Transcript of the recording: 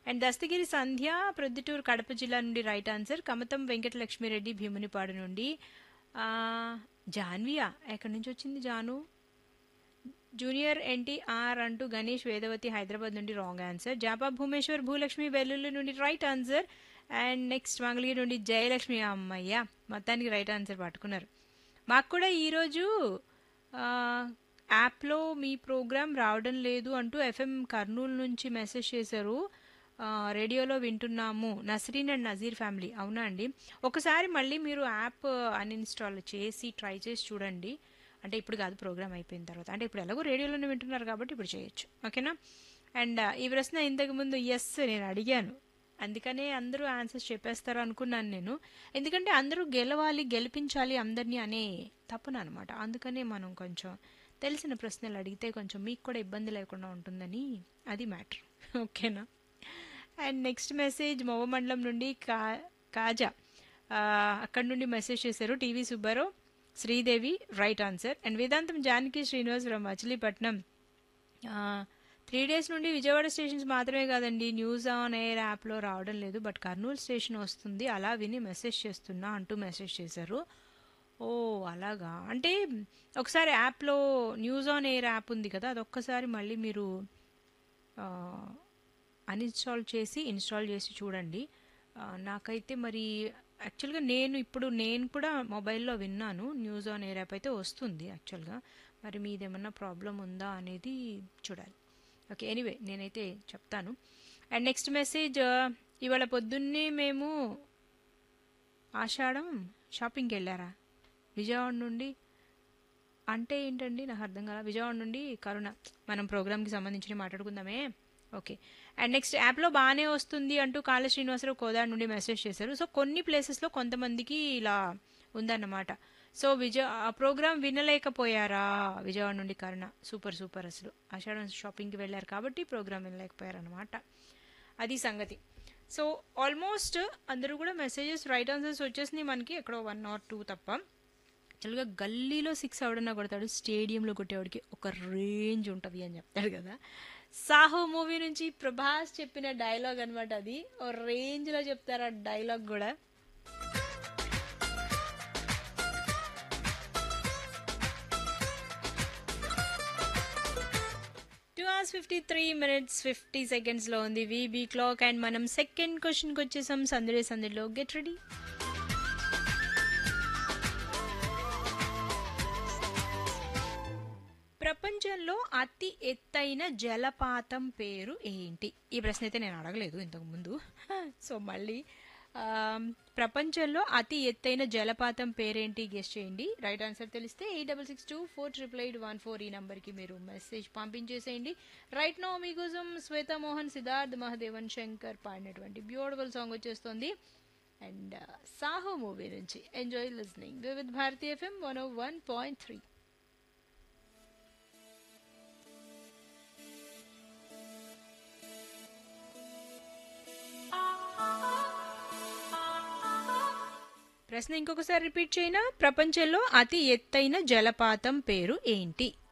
and Dastagiri Sandhya Proddatur Kadapa జిల్లా నుండి right answer Kamatham Venkatalakshmireddy Bheemunipadu నుండి ఆ, జాన్వియా ఎక్కడి నుంచి వచ్చింది జాను జూనియర్ ఎన్టీఆర్ అంటూ గణేష్ వేదవతి హైదరాబాద్ నుండి రాంగ్ ఆన్సర్ జాపా భూమేశ్వర్ భూలక్ష్మి వెల్లుల్లి నుండి right answer and next Mangalagiri నుండి జయలక్ష్మి అమ్మయ్య మొత్తానికి రైట్ ఆన్సర్ పట్టుకున్నారు మాకు కూడా ఈరోజు ఆ, యాప్లో మీ ప్రోగ్రామ్ రావడం లేదు అంటూ ఎఫ్ఎం కర్నూలు నుంచి మెసేజ్ చేశారు ఆ, రేడియోలో వింటున్నాము నస్రీన్ అండ్ నజీర్ ఫ్యామిలీ అవునా అండి ఒకసారి మళ్ళీ మీరు యాప్ అన్ఇన్స్టాల్ చేసి ట్రై చేసి చూడండి అంటే ఇప్పుడు కాదు ప్రోగ్రామ్ అయిపోయిన తర్వాత అంటే ఇప్పుడు ఎలాగో రేడియోలోనే వింటున్నారు కాబట్టి ఇప్పుడు చేయొచ్చు ఓకేనా అండ్ ఈ ప్రశ్న ఇంతకు ముందు ఎస్ నేను అడిగాను అందుకనే అందరూ ఆన్సర్స్ చెప్పేస్తారు అనుకున్నాను నేను ఎందుకంటే అందరూ గెలవాలి గెలిపించాలి అందరినీ అనే తప్పున అనమాట అందుకనే మనం కొంచెం తెలిసిన ప్రశ్నలు అడిగితే కొంచెం మీకు కూడా ఇబ్బంది లేకుండా ఉంటుందని అది మ్యాటర్ ఓకేనా అండ్ నెక్స్ట్ మెసేజ్ మొవమండలం నుండి కా కాజా ఆ, అక్కడ నుండి మెసేజ్ చేశారు TV Subbarao Sridevi right answer and Vedantham Janaki Srinivas from Machilipatnam three days నుండి విజయవాడ స్టేషన్స్ మాత్రమే కాదండి న్యూస్ ఆన్ ఎయిర్ యాప్లో రావడం లేదు బట్ కర్నూలు స్టేషన్ వస్తుంది అలా విని మెసేజ్ చేస్తున్నా అంటూ మెసేజ్ చేశారు ఓ అలాగా అంటే ఒకసారి యాప్లో న్యూస్ ఆన్ ఎయిర్ యాప్ ఉంది కదా అది ఒక్కసారి మళ్ళీ మీరు అన్ఇన్స్టాల్ చేసి ఇన్స్టాల్ చేసి చూడండి ఆ, నాకైతే మరి యాక్చువల్గా నేను ఇప్పుడు నేను కూడా మొబైల్లో విన్నాను న్యూస్ ఆన్ ఎయిర్ యాప్ అయితే వస్తుంది యాక్చువల్గా మరి మీదేమన్నా ప్రాబ్లం ఉందా అనేది చూడాలి ఓకే ఎనీవే నేనైతే చెప్తాను అండ్ నెక్స్ట్ మెసేజ్ ఇవాళ పొద్దున్నే మేము ఆషాఢం షాపింగ్కి వెళ్ళారా విజయవాడ నుండి అంటే ఏంటండి నాకు అర్థం కాల విజయవాడ నుండి కరుణ మనం ప్రోగ్రామ్కి సంబంధించి మాట్లాడుకుందామే ఓకే అండ్ నెక్స్ట్ యాప్లో బాగానే వస్తుంది అంటూ కాళ శ్రీనివాసరావు కోదాడ నుండి మెసేజ్ చేశారు సో కొన్ని ప్లేసెస్లో కొంతమందికి ఇలా ఉందన్నమాట సో విజయ ఆ ప్రోగ్రామ్ వినలేకపోయారా విజయవాడ నుండి కరుణ సూపర్ సూపర్ అసలు ఆషాఢం షాపింగ్కి వెళ్ళారు కాబట్టి ప్రోగ్రామ్ వినలేకపోయారు అనమాట అది సంగతి సో ఆల్మోస్ట్ అందరూ కూడా మెసేజెస్ రైట్ ఆన్సర్స్ వచ్చేసినాయి మనకి ఎక్కడో వన్ ఆర్ టూ తప్ప యాక్చువల్గా గల్లీలో సిక్స్ ఎవడన్నా కొడతాడు స్టేడియంలో కొట్టేవాడికి ఒక రేంజ్ ఉంటుంది అని చెప్తాడు కదా సాహో మూవీ నుంచి ప్రభాస్ చెప్పిన డైలాగ్ అనమాట అది ఓ రేంజ్లో చెప్తారు ఆ డైలాగ్ కూడా two hours fifty three minutes fifty సెకండ్స్లో ఉంది వీబీ క్లాక్ అండ్ మనం సెకండ్ క్వశ్చన్కి వచ్చేసాం సందడి సందడిలో గెట్ రెడీ ప్రపంచంలో అతి ఎత్తైన జలపాతం పేరు ఏంటి ఈ ప్రశ్న అయితే నేను అడగలేదు ఇంతకు ముందు సో మళ్ళీ ఆ, ప్రపంచంలో అతి ఎత్తైన జలపాతం పేరేంటి గెస్ట్ చేయండి రైట్ ఆన్సర్ తెలిస్తే eight double six two four triple eight one four ఈ నంబర్కి మీరు మెసేజ్ పంపించేసేయండి రైట్ నో మీకోసం శ్వేత మోహన్ సిద్ధార్థ్ మహాదేవన్ శంకర్ పాడినటువంటి బ్యూటిఫుల్ సాంగ్ వచ్చేస్తుంది అండ్ సాహో మూవీ నుంచి enjoy listening with Bharathi FM one O one point three ప్రశ్న ఇంకొకసారి రిపీట్ చేయనా ప్రపంచంలో అతి ఎత్తైన జలపాతం పేరు ఏంటి